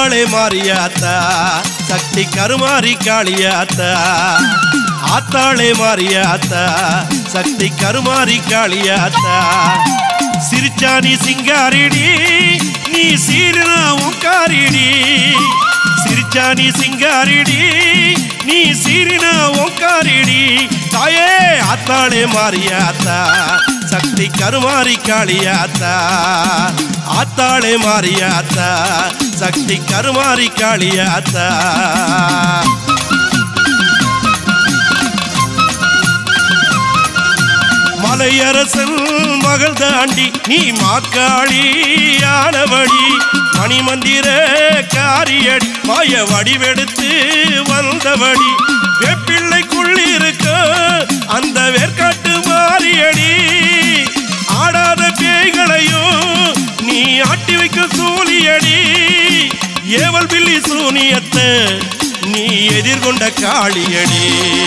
ஆத்தாளே மாரியாத்தா சக்தி கருமாரி காளியாத்தா ஆத்தாளே மாரியாத்தா சக்தி கருமாரி காளியாத்தா சிரிச்சானி சிங்காரிடி நீ சீரனா உக்காரிடி சிரிச்சானி சிங்காரிடி நீ சீரினா உக்காரிடி தாயே ஆத்தாளே மாரியாத்தா சக்தி கருமாரி காளியாத்தா ஆத்தாளே மாரியாத்தா சக்தி கருமாரி காளியாத்தா மலையரசன் மகள் தாண்டி நீ மாக்காளி ஆனவடி மணிமந்திர காரியடி மாய வடிவெடுத்து வந்தவடி வெப்பிள்ளைக்குள்ளிருக்க அந்த வேர்க்காட்டு மாறியடி ஆடாத பேய்களையும் நீ ஆட்டி வைக்க சூழியடி ஏவல் பில்லி சூனியத்தை நீ எதிர்கொண்ட காளியடி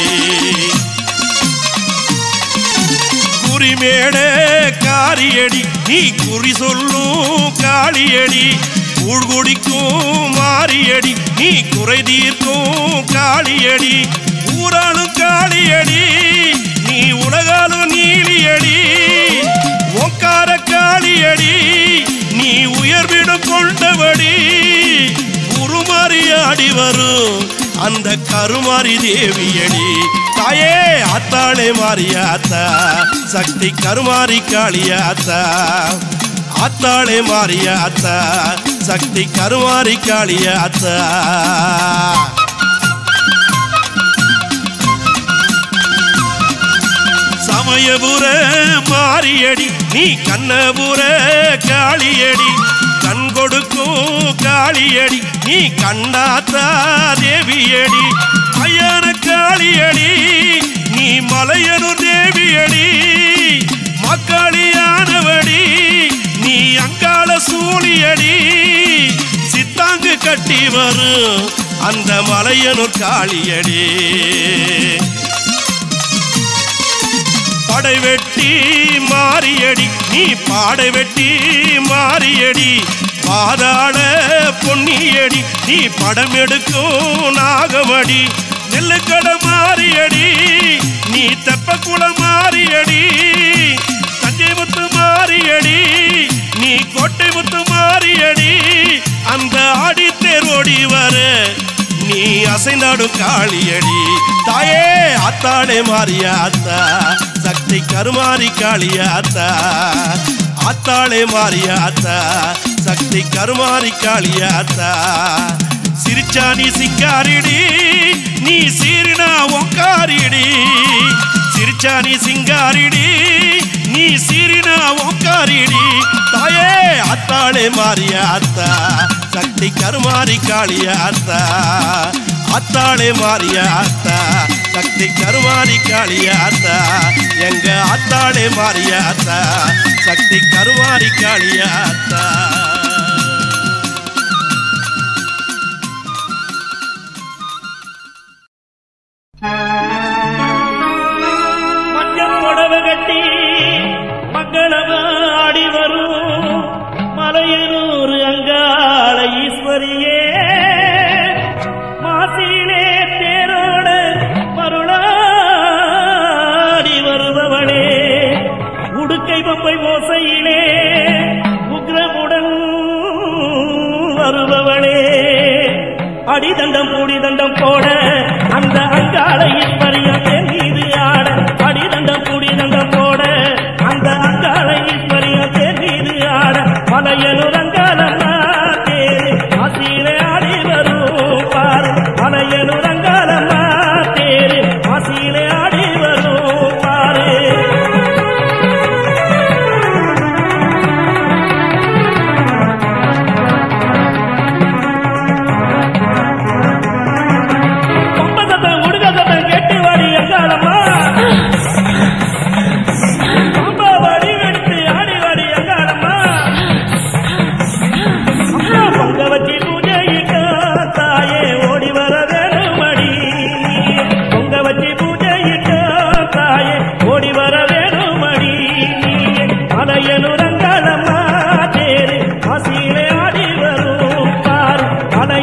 குறிமேட காரியடி நீ குறி சொல்லும் காளியடி ஊழ்குடிக்கும் மாரியடி நீ குறை தீர்க்கும் காளியடி ஊராளும் காளியடி நீ உலகாலும் நீலியடி ஒக்கார காளியடி நீ உயர்விடம் கொண்டபடி உருமாறி ஆடி வரும் அந்த கருமாரி தேவியடி தாயே ஆத்தாளே மாரியாத்தா சக்தி கருமாரி காளியாத்தா ஆத்தாளே மாரியாத்தா சக்தி கருமாரி காளியாத்தா சமயபுர மாரியடி நீ கண்ணபுர காளியடி கண் கொடுக்கும் காளியடி நீ கண்டாத்தா தேவியடி ஐயன காளியடி நீ மலையனு தேவியடி மக்காளியானவடி நீ அங்காள சூழியடி சித்தாங்கு கட்டி வரும் அந்த மலையனு காளியடி படை வெட்டி மாறியடி நீ பாடை வெட்டி மாறியடி பாதாள பொன்னியடி நீ படம் எடுக்கும் நாகமடி நெல்லுக்கட மாறியடி நீ தெப்பக்குள மாறியடி தஞ்சை முத்து மாறியடி நீ கோட்டை முத்து மாறியடி அந்த ஆடித்தேர் ஓடி வர நீ அசைந்தாடும் காளியடி தாயே ஆத்தாளே மாரியாத்தா சக்தி கருமாரி காளியாத்தா ஆத்தாளே மாரியாத்தா சக்தி கருமாரி காளியாத்தா சிரிச்சானி சிங்காரிடி நீ சீரினா ஒக்காரிடி சிரிச்சானி சிங்காரிடி நீ சீரினா ஒக்காரிடி தாயே ஆத்தாளே மாரியாத்தா சக்தி கருமாரி காளியாத்தா ஆத்தாளே மாரியாத்தா சக்தி கருமாரி காளியாத்தா எங்க ஆத்தாளே மாரியாத்தா சக்தி கருமாரி காளியாத்தா மஞ்சள் புடவை கட்டி மங்களமா ஆடி வரும் மலையனூர் அங்காள ஈஸ்வரியே மாசிலே தேரோட மருளாடி வருபவளே உடுக்கை பம்பை மோசையிலே உக்ரமுடன் வருபவளே அடிதண்டம் கூடிதண்டம் போட அந்த அங்காள ஈஸ்வரியம் என் மீது ஆட அடிதண்டம் கூடிதண்டம் போட அந்த அங்காள ஈஸ்வரியம் என் மீது ஆட மலையனூர் அங்காளம்மா தேரு ஆசியிலே ஆடி வரும் பாரு மலையனூர் அங்காளம்மா தேரு ஆசியிலே ஆடி வரும் பாரு கொம்பசத்தம் உடுகசத்தம் கெட்டு வாடி அங்காளம்மா கொம்ப வாடி வெடித்து ஆடி வாடி அங்காளம்மா அம்மா பொங்க வச்சு பூஜையிட்ட தாயே ஓடி வர வேணுமடி பொங்க வச்சு பூஜையிட்ட தாயே ஓடி வர வேணுமடி மலையனூர் அங்காளம்மா தேரு ஆசியிலே ஆடி வரும் பாரு மலை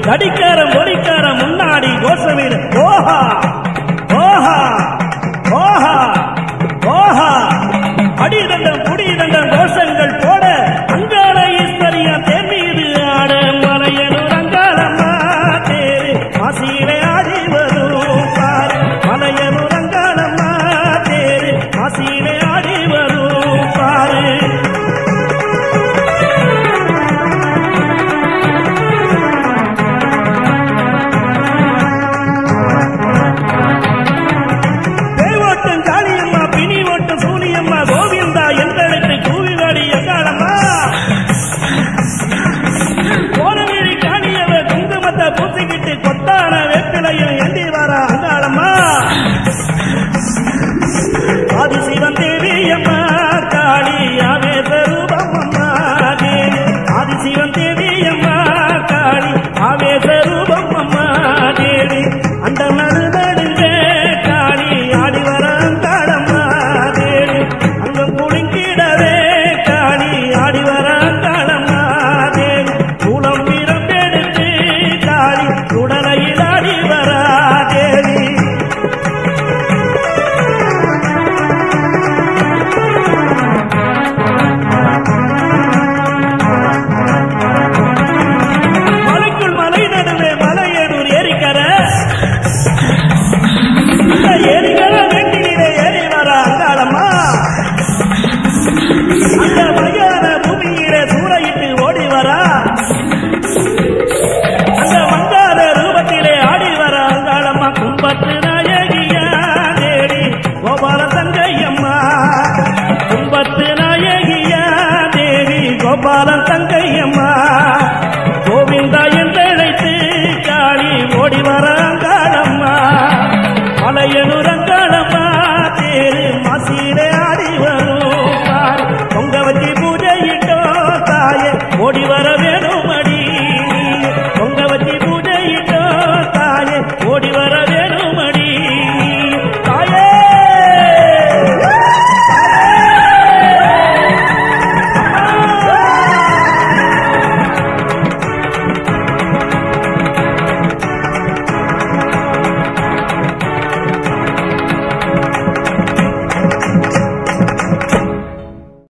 தடிக்காரம் பொடிக்காரம் முன்னாடி கோஷமிடு ஓஹா ஓஹா ஓஹா ஓஹா அடிதண்டம் புடிதண்டம் கோஷங்கள் போட அங்காள ஈஸ்வரியா தேர் மீது ஆட மலையனூர் அங்காளம்மா தேரு மாசியிலே ஆடி வரும் பாரு மலையனூர் அங்காளம்மா தேரு மாசியிலே ஆடி வரும் பாரு தேவோட்டும் காளியம்மா பிணி ஓட்டும் சூனியம்மா கோவிந்தா எங்களுக்கு கூவிவாடி எங்காளம்மா கோலகிரி காணியவ குங்குமத்தை பூசிக்கிட்டு கொத்தான வேப்பிலையும் எண்டி வர அங்காளம்மா ஆதிசிவன் தேவி அம்மா காளி ஆவேச ரூபம் அம்மா தேவி ஆதிசிவன் தேவி அம்மா காளி ஆவேச ரூபம் அம்மா தேவி அந்த நடுநடுங்க காளி ஆடி வர அங்காளம்மா தேவி அங்கம் குளிங்கிடவே காளி ஆடி வர அங்காளம்மா தேவி குளம் பிறப்பெடுத்து காளி உடலையில் ஆடி வரா தேவி மலைக்குள் மலை நடுவே மலையனூர் ஏரிக்கர இந்த ஏரிக்கர வெட்டிலே ஏறி வர அங்காளம்மா அந்த மயான பூமியிலே சூறையிட்டு ஓடி வரா அந்த மங்காத ரூபத்திலே ஆடி வர அங்காளம்மா கும்பத்து நாயகியா தேடி கோபால தங்கையம்மா கும்பத்து நாயகியா தேவி கோபாலன் தங்கையம்மா கோவிந்தா என்றழைத்து காளி ஓடி வர அங்காளம்மா மலையனு